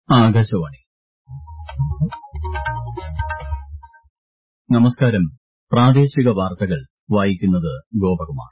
ആകാശവാണി നമസ്കാരം പ്രാദേശിക വാർത്തകൾ വായിക്കുന്നത് ഗോപകുമാർ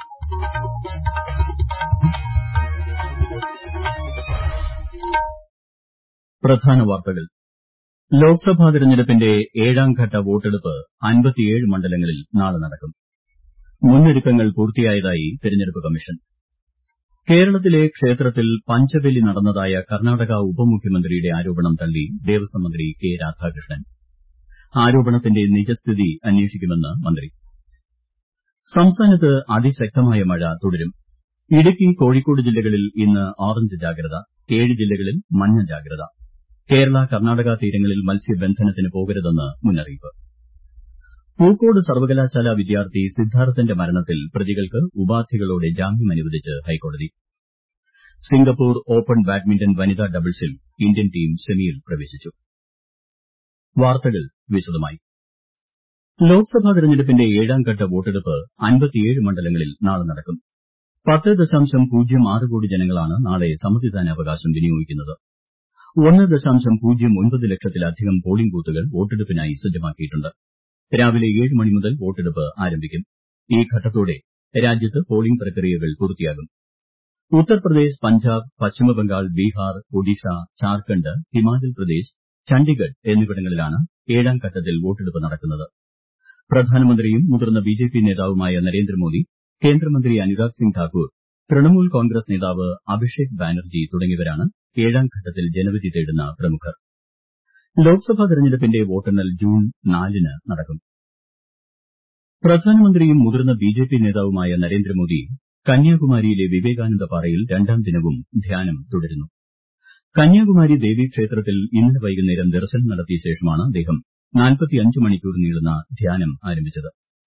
പ്രധാന വാർത്തകൾ ലോക്സഭാ തെരഞ്ഞെടുപ്പിന്റെ ഏഴാംഘട്ട വോട്ടെടുപ്പ് അമ്പത്തിയേഴ് മണ്ഡലങ്ങളിൽ നാളെ നടക്കും മുന്നൊരുക്കങ്ങൾ പൂർത്തിയായതായി തെരഞ്ഞെടുപ്പ് കമ്മീഷൻ കേരളത്തിലെ ക്ഷേത്രത്തിൽ പഞ്ചബലി നടന്നതായ കർണ്ണാടക ഉപമുഖ്യമന്ത്രിയുടെ ആരോപണം തള്ളി ദേവസ്വം മന്ത്രി കെ രാധാകൃഷ്ണൻ ആരോപണത്തിന്റെ നിജസ്ഥിതി അന്വേഷിക്കുമെന്ന് മന്ത്രി സംസ്ഥാനത്ത് അതിശക്തമായ മഴ തുടരും ഇടുക്കി കോഴിക്കോട് ജില്ലകളിൽ ഇന്ന് ഓറഞ്ച് ജാഗ്രത ഏഴ് ജില്ലകളിൽ മഞ്ഞ ജാഗ്രത കേരള കർണ്ണാടക തീരങ്ങളിൽ മത്സ്യബന്ധനത്തിന് പോകരുതെന്ന് മുന്നറിയിപ്പ് പൂക്കോട് സർവകലാശാല വിദ്യാർത്ഥി സിദ്ധാർത്ഥന്റെ മരണത്തിൽ പ്രതികൾക്ക് ഉപാധികളോടെ ജാമ്യം അനുവദിച്ച് ഹൈക്കോടതി സിംഗപ്പൂർ ഓപ്പൺ ബാഡ്മിന്റൺ വനിതാ ഡബിൾസിൽ ഇന്ത്യൻ ടീം സെമിയിൽ പ്രവേശിച്ചു വാർത്തകൾ വിശദമായി ലോക്സഭാ തെരഞ്ഞെടുപ്പിന്റെ ഏഴാംഘട്ട വോട്ടെടുപ്പ് അമ്പത്തിയേഴ് മണ്ഡലങ്ങളിൽ നാളെ നടക്കും പത്ത് ദശാംശം പൂജ്യം ആറ് കോടി ജനങ്ങളാണ് നാളെ സമ്മതിദാനാവകാശം വിനിയോഗിക്കുന്നത് ഒന്ന് ദശാംശം പൂജ്യം ഒൻപത് ലക്ഷത്തിലധികം പോളിംഗ് ബൂത്തുകൾ വോട്ടെടുപ്പിനായി സജ്ജമാക്കിയിട്ടുണ്ട് രാവിലെ ഏഴ് മണി മുതൽ വോട്ടെടുപ്പ് ആരംഭിക്കും ഈ ഘട്ടത്തോടെ രാജ്യത്ത് പോളിംഗ് പ്രക്രിയകൾ പൂർത്തിയാകും ഉത്തർപ്രദേശ് പഞ്ചാബ് പശ്ചിമബംഗാൾ ബീഹാർ ഒഡീഷ ഝാർഖണ്ഡ് ഹിമാചൽ പ്രദേശ് ചണ്ഡിഗഡ് എന്നിവിടങ്ങളിലാണ് ഏഴാം ഘട്ടത്തിൽ വോട്ടെടുപ്പ് നടക്കുന്നത് പ്രധാനമന്ത്രിയും മുതിർന്ന ബിജെപി നേതാവുമായ നരേന്ദ്രമോദി കേന്ദ്രമന്ത്രി അനുരാഗ് സിംഗ് ഠാക്കൂർ തൃണമൂൽ കോൺഗ്രസ് നേതാവ് അഭിഷേക് ബാനർജി തുടങ്ങിയവരാണ് ഏഴാം ഘട്ടത്തിൽ ജനവിധി തേടുന്ന പ്രമുഖർ ലോക്സഭാ തെരഞ്ഞെടുപ്പിന്റെ വോട്ടെണ്ണൽ ജൂൺ നാലിന് നടക്കും പ്രധാനമന്ത്രിയും മുതിർന്ന ബിജെപി നേതാവുമായ നരേന്ദ്രമോദി കന്യാകുമാരിയിലെ വിവേകാനന്ദ പാറയിൽ രണ്ടാം ദിനവും ധ്യാനം തുടരുന്നു കന്യാകുമാരി ദേവീക്ഷേത്രത്തിൽ ഇന്നലെ വൈകുന്നേരം ദർശനം നടത്തിയ ശേഷമാണ് അദ്ദേഹം മണിക്കൂർ നീളുന്ന ധ്യാനം ആരംഭിച്ചത്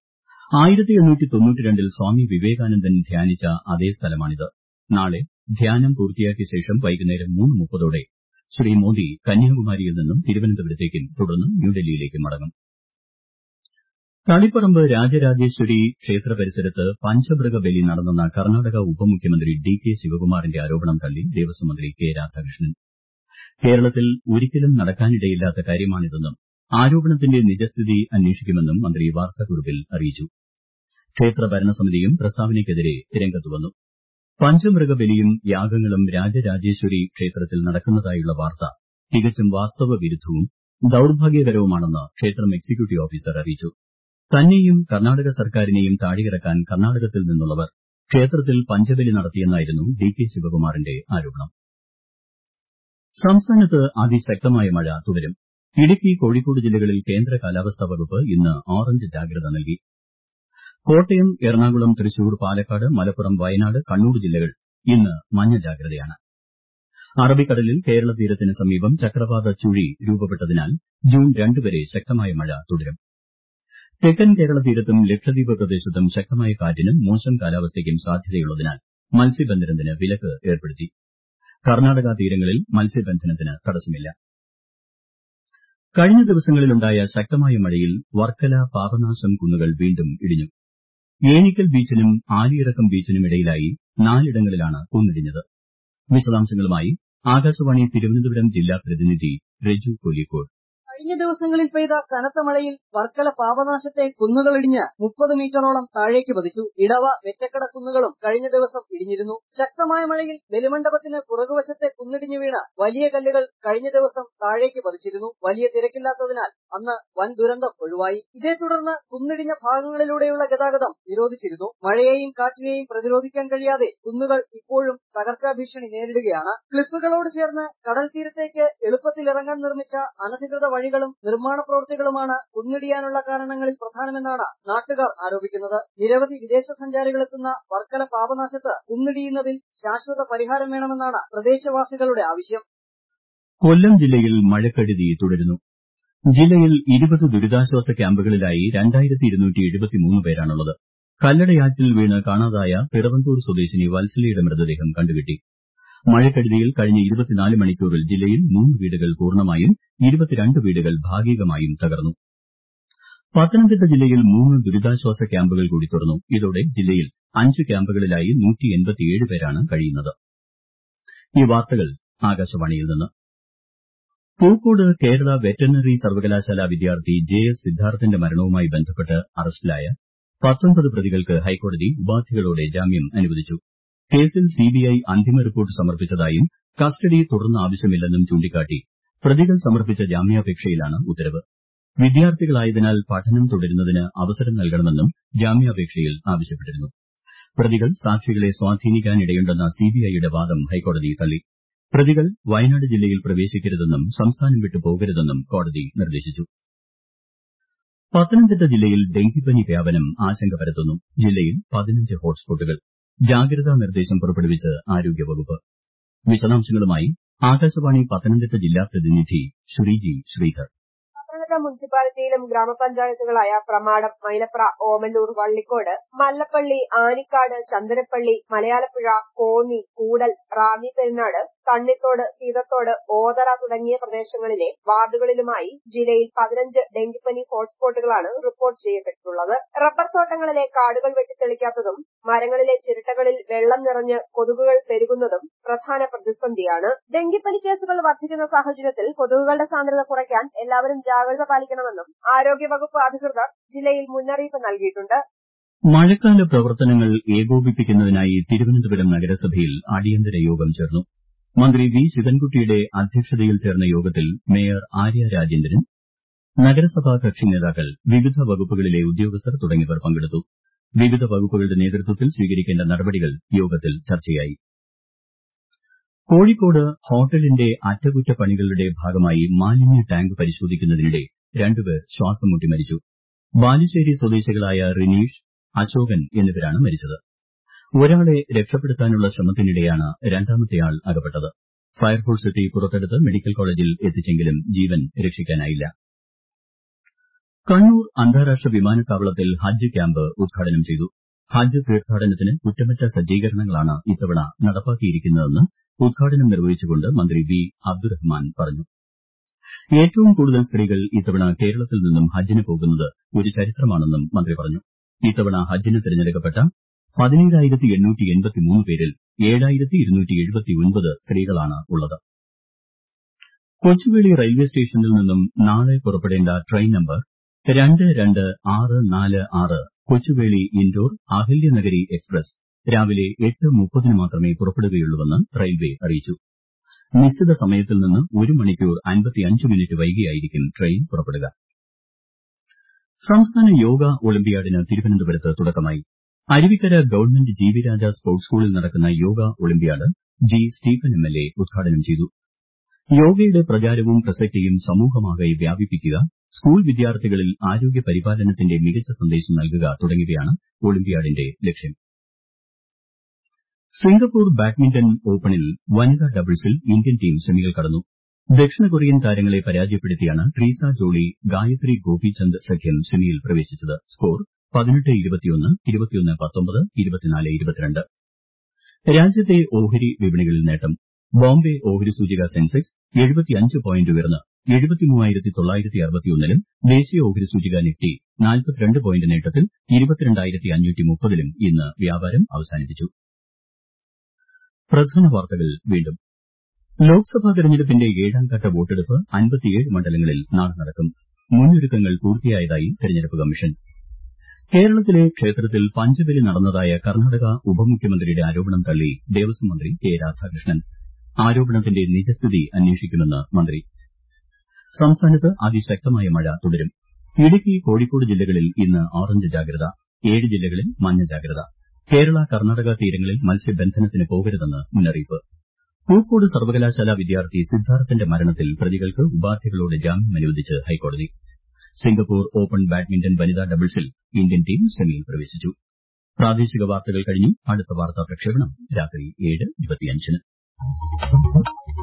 ൽ സ്വാമി വിവേകാനന്ദൻ ധ്യാനിച്ച അതേ സ്ഥലമാണിത് നാളെ ധ്യാനം പൂർത്തിയാക്കിയ ശേഷം വൈകുന്നേരം മൂന്ന് മുപ്പതോടെ ശ്രീ മോദി കന്യാകുമാരിയിൽ നിന്നും തിരുവനന്തപുരത്തേക്കും തുടർന്ന് ന്യൂഡൽഹിയിലേക്കും മടങ്ങും തളിപ്പറമ്പ് രാജരാജേശ്വരി ക്ഷേത്ര പരിസരത്ത് പഞ്ചമൃഗബലി നടന്നെന്ന കർണ്ണാടക ഉപമുഖ്യമന്ത്രി ഡി കെ ശിവകുമാറിന്റെ ആരോപണം തള്ളി ദേവസ്വം മന്ത്രി കെ രാധാകൃഷ്ണൻ കേരളത്തിൽ ഒരിക്കലും നടക്കാനിടയില്ലാത്ത കാര്യമാണിതെന്നും ആരോപണത്തിന്റെ നിജസ്ഥിതി അന്വേഷിക്കുമെന്നും മന്ത്രി വാർത്താക്കുറിപ്പിൽ അറിയിച്ചു ക്ഷേത്ര ഭരണസമിതിയും പ്രസ്താവനയ്ക്കെതിരെ രംഗത്ത് വന്നു പഞ്ചമൃഗബലിയും യാഗങ്ങളും രാജരാജേശ്വരി ക്ഷേത്രത്തിൽ നടക്കുന്നതായുള്ള വാർത്ത തികച്ചും വാസ്തവ വിരുദ്ധവും ദൌർഭാഗ്യകരവുമാണെന്ന് ക്ഷേത്രം എക്സിക്യൂട്ടീവ് ഓഫീസർ അറിയിച്ചു തന്നെയും കർണ്ണാടക സർക്കാരിനെയും താഴെയിറക്കാൻ കർണ്ണാടകത്തിൽ നിന്നുള്ളവർ ക്ഷേത്രത്തിൽ പഞ്ചബലി നടത്തിയെന്നായിരുന്നു ഡി കെ ശിവകുമാറിന്റെ ആരോപണം സംസ്ഥാനത്ത് അതിശക്തമായ മഴ തുടരും ഇടുക്കി കോഴിക്കോട് ജില്ലകളിൽ കേന്ദ്ര കാലാവസ്ഥാ വകുപ്പ് ഇന്ന് ഓറഞ്ച് ജാഗ്രത നൽകി കോട്ടയം എറണാകുളം തൃശൂർ പാലക്കാട് മലപ്പുറം വയനാട് കണ്ണൂർ ജില്ലകൾ ഇന്ന് മഞ്ഞ ജാഗ്രതയാണ് അറബിക്കടലിൽ കേരള തീരത്തിന് സമീപം ചക്രവാത ചുഴി രൂപപ്പെട്ടതിനാൽ ജൂൺ രണ്ട് വരെ ശക്തമായ മഴ തുടരും തെക്കൻ കേരള തീരത്തും ലക്ഷദ്വീപ് പ്രദേശത്തും ശക്തമായ കാറ്റിനും മോശം കാലാവസ്ഥയ്ക്കും സാധ്യതയുള്ളതിനാൽ മത്സ്യബന്ധനത്തിന് വിലക്ക് ഏർപ്പെടുത്തി കർണ്ണാടക തീരങ്ങളിൽ മത്സ്യബന്ധനത്തിന് തടസ്സമില്ല കഴിഞ്ഞ ദിവസങ്ങളിലുണ്ടായ ശക്തമായ മഴയിൽ വർക്കല പാപനാശം കുന്നുകൾ വീണ്ടും ഇടിഞ്ഞു ഏണിക്കൽ ബീച്ചിനും ആലിയിറക്കം ബീച്ചിനും ഇടയിലായി നാലിടങ്ങളിലാണ് കുന്നിടിഞ്ഞത് വിശദാംശങ്ങളുമായി ആകാശവാണി തിരുവനന്തപുരം ജില്ലാ പ്രതിനിധി രജു കോലിക്കോട് കഴിഞ്ഞ ദിവസങ്ങളിൽ പെയ്ത കനത്ത മഴയിൽ വർക്കല പാപനാശത്തെ കുന്നുകളിടിഞ്ഞ് മുപ്പത് മീറ്ററോളം താഴേക്ക് പതിച്ചു ഇടവ വെറ്റക്കട കുന്നുകളും കഴിഞ്ഞ ദിവസം ഇടിഞ്ഞിരുന്നു ശക്തമായ മഴയിൽ ബലിമണ്ഡപത്തിന് പുറകുവശത്തെ കുന്നിടിഞ്ഞു വീണ വലിയ കല്ലുകൾ കഴിഞ്ഞ ദിവസം താഴേക്ക് പതിച്ചിരുന്നു വലിയ തിരക്കില്ലാത്തതിനാൽ അന്ന് വൻ ദുരന്തം ഒഴിവായി ഇതേ തുടർന്ന് കുന്നിടിഞ്ഞ ഭാഗങ്ങളിലൂടെയുള്ള ഗതാഗതം നിരോധിച്ചിരുന്നു മഴയെയും കാറ്റിനെയും പ്രതിരോധിക്കാൻ കഴിയാതെ കുന്നുകൾ ഇപ്പോഴും തകർച്ചാ ഭീഷണി നേരിടുകയാണ് ക്ലിഫുകളോട് ചേർന്ന് കടൽ തീരത്തേക്ക് എളുപ്പത്തിൽ ഇറങ്ങാൻ നിർമ്മിച്ച അനധികൃത വഴികളും നിർമ്മാണ പ്രവൃത്തികളുമാണ് കുന്നിടിയാനുള്ള കാരണങ്ങളിൽ പ്രധാനമെന്നാണ് നാട്ടുകാർ ആരോപിക്കുന്നത് നിരവധി വിദേശ സഞ്ചാരികളെത്തുന്ന വർക്കല പാപനാശത്ത് കുന്നിടിയുന്നതിൽ ശാശ്വത പരിഹാരം വേണമെന്നാണ് പ്രദേശവാസികളുടെ ആവശ്യം കൊല്ലം ജില്ലയിൽ മഴക്കെടുതി തുടരുന്നു ജില്ലയിൽ ഇരുപത് ദുരിതാശ്വാസ ക്യാമ്പുകളിലായി രണ്ടായിരത്തി ഇരുന്നൂറ്റി എഴുപത്തിമൂന്ന് പേരാണുള്ളത് കല്ലടയാറ്റിൽ വീണ് കാണാതായ പിറവന്തൂർ സ്വദേശിനി വത്സലയുടെ മൃതദേഹം കണ്ടുകിട്ടി മഴക്കെടുതിയിൽ കഴിഞ്ഞ ഇരുപത്തിനാല് മണിക്കൂറിൽ ജില്ലയിൽ മൂന്ന് വീടുകൾ പൂർണ്ണമായും ഇരുപത്തിരണ്ട് വീടുകൾ ഭാഗികമായും തകർന്നു പത്തനംതിട്ട ജില്ലയിൽ മൂന്ന് ദുരിതാശ്വാസ ക്യാമ്പുകൾ കൂടി തുറന്നു ഇതോടെ ജില്ലയിൽ അഞ്ച് ക്യാമ്പുകളിലായി പേരാണ് കഴിയുന്നത് ഈ വാർത്തകൾ ആകാശവാണിയിൽ നിന്ന് പൂക്കോട് കേരള വെറ്ററിനറി സർവകലാശാല വിദ്യാർത്ഥി ജെ എസ് സിദ്ധാർത്ഥിന്റെ മരണവുമായി ബന്ധപ്പെട്ട് അറസ്റ്റിലായ പത്തൊൻപത് പ്രതികൾക്ക് ഹൈക്കോടതി ഉപാധികളോടെ ജാമ്യം അനുവദിച്ചു കേസിൽ സിബിഐ അന്തിമ റിപ്പോർട്ട് സമർപ്പിച്ചതായും കസ്റ്റഡി തുടർന്ന് ആവശ്യമില്ലെന്നും ചൂണ്ടിക്കാട്ടി പ്രതികൾ സമർപ്പിച്ച ജാമ്യാപേക്ഷയിലാണ് ഉത്തരവ് വിദ്യാർത്ഥികളായതിനാൽ പഠനം തുടരുന്നതിന് അവസരം നൽകണമെന്നും ജാമ്യാപേക്ഷയിൽ ആവശ്യപ്പെട്ടിരുന്നു പ്രതികൾ സാക്ഷികളെ സ്വാധീനിക്കാനിടയുണ്ടെന്ന സിബിഐയുടെ വാദം ഹൈക്കോടതി തള്ളി പ്രതികൾ വയനാട് ജില്ലയിൽ പ്രവേശിക്കരുതെന്നും സംസ്ഥാനം വിട്ടു പോകരുതെന്നും കോടതി നിർദ്ദേശിച്ചു പത്തനംതിട്ട ജില്ലയിൽ ഡെങ്കിപ്പനി വ്യാപനം ആശങ്ക പരത്തുന്നു ജില്ലയിൽ പതിനഞ്ച് ഹോട്ട്സ്പോട്ടുകൾ ജാഗ്രതാ നിർദ്ദേശം പുറപ്പെടുവിച്ച് ആരോഗ്യവകുപ്പ് വിശദാംശങ്ങളുമായി ആകാശവാണി പത്തനംതിട്ട ജില്ലാ പ്രതിനിധി ശ്രീജി ശ്രീധർ പത്തനംതിട്ട മുനിസിപ്പാലിറ്റിയിലും ഗ്രാമപഞ്ചായത്തുകളായ പ്രമാടം മൈലപ്ര ഓമല്ലൂർ വള്ളിക്കോട് മല്ലപ്പള്ളി ആനിക്കാട് ചന്ദനപ്പള്ളി മലയാലപ്പുഴ കോന്നി കൂടൽ റാന്നി പെരുന്നാട് കണ്ണിത്തോട് സീതത്തോട് ഓതറ തുടങ്ങിയ പ്രദേശങ്ങളിലെ വാർഡുകളിലുമായി ജില്ലയിൽ പതിനഞ്ച് ഡെങ്കിപ്പനി ഹോട്ട്സ്പോട്ടുകളാണ് റിപ്പോർട്ട് ചെയ്യപ്പെട്ടിട്ടുള്ളത് റബ്ബർ തോട്ടങ്ങളിലെ കാടുകൾ വെട്ടിത്തെളിക്കാത്തതും മരങ്ങളിലെ ചിരട്ടകളിൽ വെള്ളം നിറഞ്ഞ് കൊതുകുകൾ പെരുകുന്നതും പ്രധാന പ്രതിസന്ധിയാണ് ഡെങ്കിപ്പനി കേസുകൾ വർദ്ധിക്കുന്ന സാഹചര്യത്തിൽ കൊതുകുകളുടെ സാന്ദ്രത കുറയ്ക്കാൻ എല്ലാവരും ജാഗ്രത പാലിക്കണമെന്നും ആരോഗ്യവകുപ്പ് അധികൃതർ ജില്ലയിൽ മുന്നറിയിപ്പ് നൽകിയിട്ടുണ്ട് മഴക്കാല പ്രവർത്തനങ്ങൾ ഏകോപിപ്പിക്കുന്നതിനായി തിരുവനന്തപുരം നഗരസഭയിൽ അടിയന്തര യോഗം ചേർന്നു മന്ത്രി വി ശിവൻകുട്ടിയുടെ അധ്യക്ഷതയിൽ ചേർന്ന യോഗത്തിൽ മേയർ ആര്യ രാജേന്ദ്രൻ നഗരസഭാ കക്ഷി നേതാക്കൾ വിവിധ വകുപ്പുകളിലെ ഉദ്യോഗസ്ഥർ തുടങ്ങിയവർ പങ്കെടുത്തു വിവിധ വകുപ്പുകളുടെ നേതൃത്വത്തിൽ സ്വീകരിക്കേണ്ട നടപടികൾ യോഗത്തിൽ ചർച്ചയായി കോഴിക്കോട് ഹോട്ടലിന്റെ അറ്റകുറ്റപ്പണികളുടെ ഭാഗമായി മാലിന്യ ടാങ്ക് പരിശോധിക്കുന്നതിനിടെ രണ്ടുപേർ ശ്വാസം മുട്ടി മരിച്ചു ബാലുശ്ശേരി സ്വദേശികളായ റിനീഷ് അശോകൻ എന്നിവരാണ് മരിച്ചത് ഒരാളെ രക്ഷപ്പെടുത്താനുള്ള ശ്രമത്തിനിടെയാണ് രണ്ടാമത്തെയാൾ അകപ്പെട്ടത് ഫയർഫോഴ്സ് എത്തി പുറത്തെടുത്ത് മെഡിക്കൽ കോളേജിൽ എത്തിച്ചെങ്കിലും ജീവൻ രക്ഷിക്കാനായില്ല കണ്ണൂർ അന്താരാഷ്ട്ര വിമാനത്താവളത്തിൽ ഹജ്ജ് ക്യാമ്പ് ഉദ്ഘാടനം ചെയ്തു ഹജ്ജ് തീർത്ഥാടനത്തിന് കുറ്റമറ്റ സജ്ജീകരണങ്ങളാണ് ഇത്തവണ നടപ്പാക്കിയിരിക്കുന്നതെന്ന് ഉദ്ഘാടനം നിർവഹിച്ചുകൊണ്ട് മന്ത്രി വി അബ്ദുറഹ്മാൻ പറഞ്ഞു ഏറ്റവും കൂടുതൽ സ്ത്രീകൾ ഇത്തവണ കേരളത്തിൽ നിന്നും ഹജ്ജിന് പോകുന്നത് ഒരു ചരിത്രമാണെന്നും മന്ത്രി പറഞ്ഞു ഇത്തവണ ഹജ്ജിന് തിരഞ്ഞെടുക്കപ്പെട്ട പതിനേഴായിരത്തി എണ്ണൂറ്റി എൺപത്തിമൂന്ന് പേരിൽ ഏഴായിരത്തി ഇരുന്നൂറ്റി എഴുപത്തിയൊൻപത് സ്ത്രീകളാണുള്ളത് കൊച്ചുവേളി റെയിൽവേ സ്റ്റേഷനിൽ നിന്നും നാളെ പുറപ്പെടേണ്ട ട്രെയിൻ നമ്പർ രണ്ട് രണ്ട് ആറ് നാല് ആറ് കൊച്ചുവേളി ഇൻഡോർ അഹില്യനഗരി എക്സ്പ്രസ് രാവിലെ എട്ട് മുപ്പതിന് മാത്രമേ പുറപ്പെടുകയുള്ളൂവെന്ന് റെയിൽവേ അറിയിച്ചു നിശ്ചിത സമയത്തിൽ നിന്ന് ഒരു മണിക്കൂർ അൻപത്തിയഞ്ച് മിനിറ്റ് വൈകിയായിരിക്കും ട്രെയിൻ പുറപ്പെടുക സംസ്ഥാന യോഗ ഒളിമ്പ്യാഡിന് തിരുവനന്തപുരത്ത് തുടക്കമായി Aruvikkara government G V Raja sports സ്കൂളിൽ നടക്കുന്ന yoga olympiad G Stephen M L A ഉദ്ഘാടനം ചെയ്തു യോഗയുടെ പ്രചാരവും പ്രസക്തിയും സമൂഹമാകെ വ്യാപിപ്പിക്കുക സ്കൂൾ വിദ്യാർത്ഥികളിൽ ആരോഗ്യ പരിപാലനത്തിന്റെ മികച്ച സന്ദേശം നൽകുക തുടങ്ങിയവയാണ് ഒളിമ്പ്യാഡിന്റെ ലക്ഷ്യം സിംഗപ്പൂർ ബാഡ്മിന്റൺ ഓപ്പണിൽ വനിതാ ഡബിൾസിൽ ഇന്ത്യൻ ടീം സെമികൾ കടന്നു ദക്ഷിണ കൊറിയൻ താരങ്ങളെ പരാജയപ്പെടുത്തിയാണ് ട്രീസ ജോളി ഗായത്രി ഗോപിചന്ദ് സഖ്യം സെമിയിൽ പ്രവേശിച്ചത് സ്കോർ പതിനെട്ട് ഇരുപത്തിയൊന്ന് ഇരുപത്തിയൊന്ന് പത്തൊമ്പത് ഇരുപത്തിനാല് ഇരുപത്തിരണ്ട് രാജ്യത്തെ ഓഹരി വിപണികളിൽ നേട്ടം ബോംബെ ഓഹരി സൂചിക സെൻസെക്സ് എഴുപത്തിയഞ്ച് പോയിന്റ് ഉയർന്ന് എഴുപത്തിമൂവായിരത്തി തൊള്ളായിരത്തി അറുപത്തിയൊന്നിലും ദേശീയ ഓഹരി സൂചിക നിഫ്റ്റി നാൽപ്പത്തിരണ്ട് പോയിന്റ് നേട്ടത്തിൽ ഇരുപത്തിരണ്ടായിരത്തി അഞ്ഞൂറ്റി മുപ്പതിലും ഇന്ന് വ്യാപാരം അവസാനിപ്പിച്ചു പ്രധാന വാർത്തകൾ വീണ്ടും ലോക്സഭാ തെരഞ്ഞെടുപ്പിന്റെ ഏഴാംഘട്ട വോട്ടെടുപ്പ് അൻപത്തിയേഴ് മണ്ഡലങ്ങളിൽ നാളെ നടക്കും മുന്നൊരുക്കങ്ങൾ പൂർത്തിയായതായി തെരഞ്ഞെടുപ്പ് കമ്മീഷൻ കേരളത്തിലെ ക്ഷേത്രത്തിൽ പഞ്ചബലി നടന്നതായ കർണാടക ഉപമുഖ്യമന്ത്രിയുടെ ആരോപണം തള്ളി ദേവസ്വം മന്ത്രി കെ രാധാകൃഷ്ണൻ ആരോപണത്തിന്റെ നിജസ്ഥിതി അന്വേഷിക്കുമെന്ന് മന്ത്രി സംസ്ഥാനത്ത് അതിശക്തമായ മഴ തുടരും ഇടുക്കി കോഴിക്കോട് ജില്ലകളിൽ ഇന്ന് ഓറഞ്ച് ജാഗ്രത ഏഴ് ജില്ലകളിൽ മഞ്ഞ ജാഗ്രത കേരള കർണാടക തീരങ്ങളിൽ മത്സ്യബന്ധനത്തിന് പോകരുതെന്ന് മുന്നറിയിപ്പ് പൂക്കോട് സർവകലാശാല വിദ്യാർത്ഥി സിദ്ധാർത്ഥിന്റെ മരണത്തിൽ പ്രതികൾക്ക് ഉപാധികളോടെ ജാമ്യം അനുവദിച്ച് ഹൈക്കോടതി സിംഗപ്പൂർ ഓപ്പൺ ബാഡ്മിന്റൺ വനിതാ ഡബിൾസിൽ ഇന്ത്യൻ ടീം സെമിയിൽ പ്രവേശിച്ചു പ്രാദേശിക വാർത്തകൾ കഴിഞ്ഞു അടുത്ത വാർത്താ പ്രക്ഷേപണം രാത്രി ഏഴ് ഇരുപത്തിയഞ്ചിന്